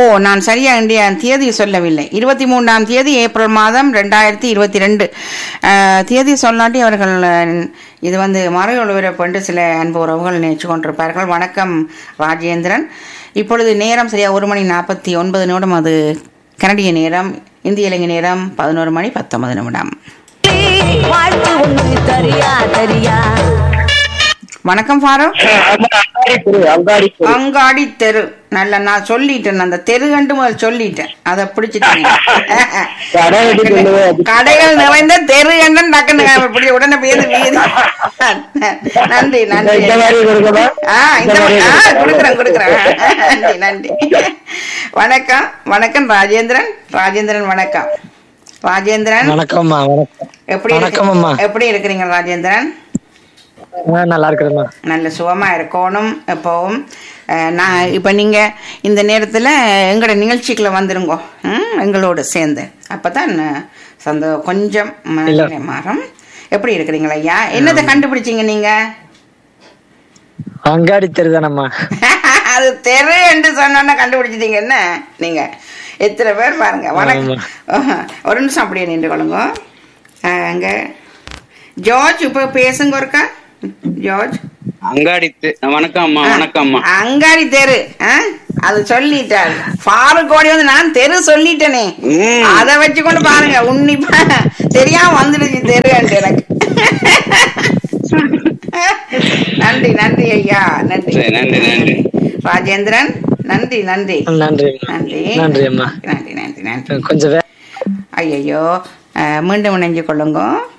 நான் சரியா இந்திய தேதி சொல்லவில்லை இருபத்தி மூன்றாம் தேதி ஏப்ரல் மாதம் ரெண்டாயிரத்தி இருபத்தி ரெண்டு தேதி சொல்லாட்டி அவர்கள் அஹ், இது வந்து மறை ஒளிபரப்பு சில அன்பு உறவுகள் நினைச்சு கொண்டிருப்பார்கள் வணக்கம் ராஜேந்திரன் இப்பொழுது நேரம் சரியா ஒரு மணி நாற்பத்தி ஒன்பது நிமிடம் அது கனடிய நேரம் இந்திய இலங்கை நேரம் பதினோரு மணி பத்தொன்பது நிமிடம் வாழ்த்து ஒன்று தரியா தரியா வணக்கம் ஃபாரூக் அங்காடி தெரு அங்காடி தெரு அங்காடி தெரு நல்ல நான் சொல்லிட்டேன் அந்த தெரு கண்டு முதல் சொல்லிட்டேன் அதை பிடிச்சிட்டேன் கடை வெட்டி சொல்லுவே அது. கடைகள் நிறைந்த தெரு கண்டு டக்குன்னு இப்படி உடனே பேரு வீதி நன்றி இந்த- நன்றி இந்த மாதிரி கொடுக்கவா ஆ இந்த இந்த மாதிரி ஆ கொடுக்கவா? கொடுக்குறேன் கொடுக்குறேன் நன்றி நன்றி வணக்கம் வணக்கம் ராஜேந்திரன் ராஜேந்திரன் வணக்கம் ராஜேந்திரன் வணக்கம்மா வணக்கம் எப்படி வணக்கம் இருக்கு- அம்மா. எப்படி இருக்கிறீங்க ராஜேந்திரன் ஆ, நல்லா இருக்கிறேம்மா நல்ல சுகமாக இருக்கணும் எப்போவும் அஹ், நான் இப்போ நீங்கள் இந்த நேரத்தில் எங்களோட நிகழ்ச்சிக்குள்ள வந்துருங்கோ ம், எங்களோட சேர்ந்து அப்போ தான் சந்தோ கொஞ்சம் மனநிலை மாறும் எப்படி இருக்கிறீங்களா ஐயா என்னத்தை கண்டுபிடிச்சீங்க நீங்கள் அங்காடி தெருதானம்மா அது தெரு என்று சொன்னோன்னா கண்டுபிடிச்சிட்டீங்க என்ன நீங்கள் எத்தனை பேர் பாருங்க வணக்கம் ஒரு நிமிஷம் அப்படியே நின்று கொள்ளுங்க அங்கே ஜார்ஜ் இப்போ பேசுங்க ஒருக்கா ஜார்ஜ் அங்காடி தெ- வணக்கம் அம்மா வணக்கம் அம்மா அங்காடி தெரு ஆ? அது சொல்லிட்டார் ஃபாரூக் ஓடி வந்து நான் தெரு சொல்லிட்டேனே ம். அத வச்சு கொண்டு பாருங்க உன்னிப்பா தெரியாம வந்துடுச்சு தெரு எனக்கு நன்றி நன்றி ஐயா நன்றி சரி, நன்றி, நன்றி. ராஜேந்திரன் நன்றி நன்றி நன்றி நன்றி நன்றி அம்மா நன்றி நன்றி நன்றி கொஞ்சம் வே- ஐயையோ அஹ், மீண்டும் இணைஞ்சு கொள்ளுங்க